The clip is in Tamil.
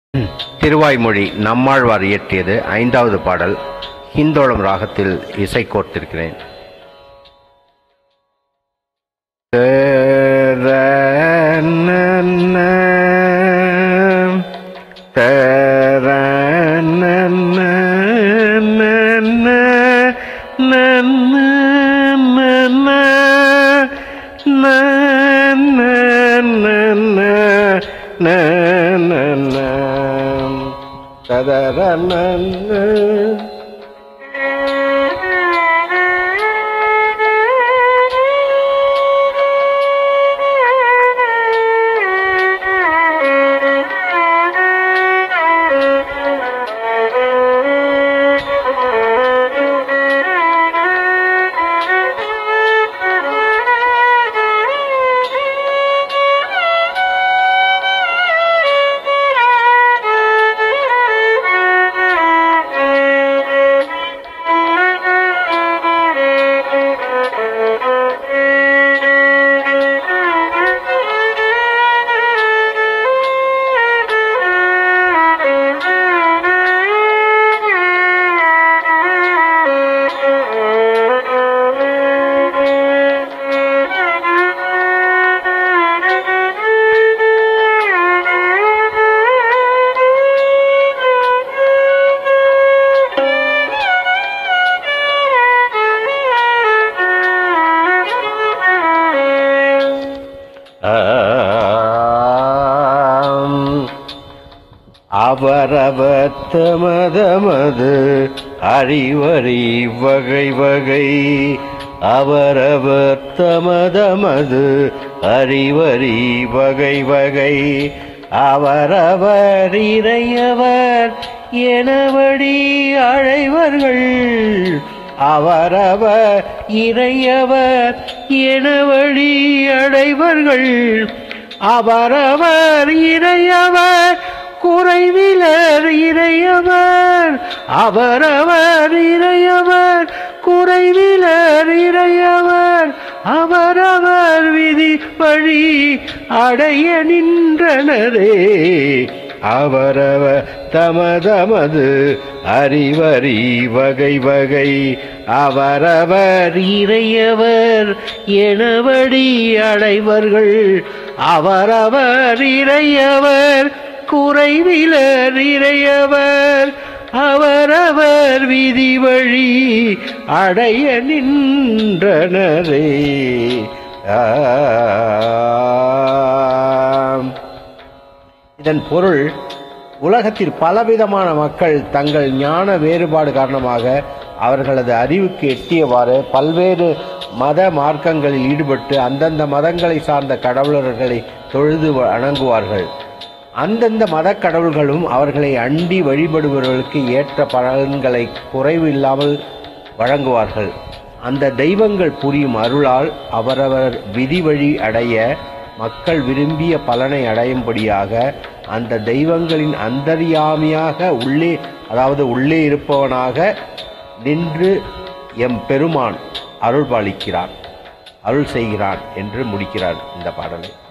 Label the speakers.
Speaker 1: திருவாய்மொழி நம்மாழ்வார் இயற்றியது ஐந்தாவது பாடல் ஹிந்தோளம் ராகத்தில் இசை கோர்த்திருக்கிறேன் அவரவர் தமதமது அறிவறி வகை வகை அவரவர் தமதமது அறிவறி வகை வகை அவரவர் இறையவர் எனவடி அழைவர்கள் அவரவர் இறையவர் எனவடி அடைவர்கள் அவரவர் இறையவர் குறைவிலர் இறையவர் அவரவர் இறையவர் குறைவிலர் இறையவர் அவரவர் விதி வழி அடைய நின்றனரே அவரவர் தமதமது அறிவறி வகை வகை அவரவர் இறையவர் எனவடி அடைவர்கள் அவரவர் இறையவர் குறைவிலர் இறையவர் அவரவர் விதி வழி அடைய நின்றனரே ஆம். இதன் பொருள் உலகத்தில் பலவிதமான மக்கள் தங்கள் ஞான வேறுபாடு காரணமாக அவர்களது அறிவுக்கு எட்டியவாறு பல்வேறு மத மார்க்கங்களில் ஈடுபட்டு அந்தந்த மதங்களை சார்ந்த கடவுளர்களை தொழுது வணங்குவார்கள் அந்தந்த மத கடவுள்களும் அவர்களை அண்டி வழிபடுபவர்களுக்கு ஏற்ற பலன்களை குறைவு இல்லாமல் வழங்குவார்கள் அந்த தெய்வங்கள் புரியும் அருளால் அவரவர் விதி வழி அடைய மக்கள் விரும்பிய பலனை அடையும்படியாக அந்த தெய்வங்களின் அந்தர்யாமியாக உள்ளே அதாவது உள்ளே இருப்பவனாக நின்று எம் பெருமான் அருள் பாலிக்கிறான் அருள் செய்கிறான் என்று முடிக்கிறார் இந்த பாடலை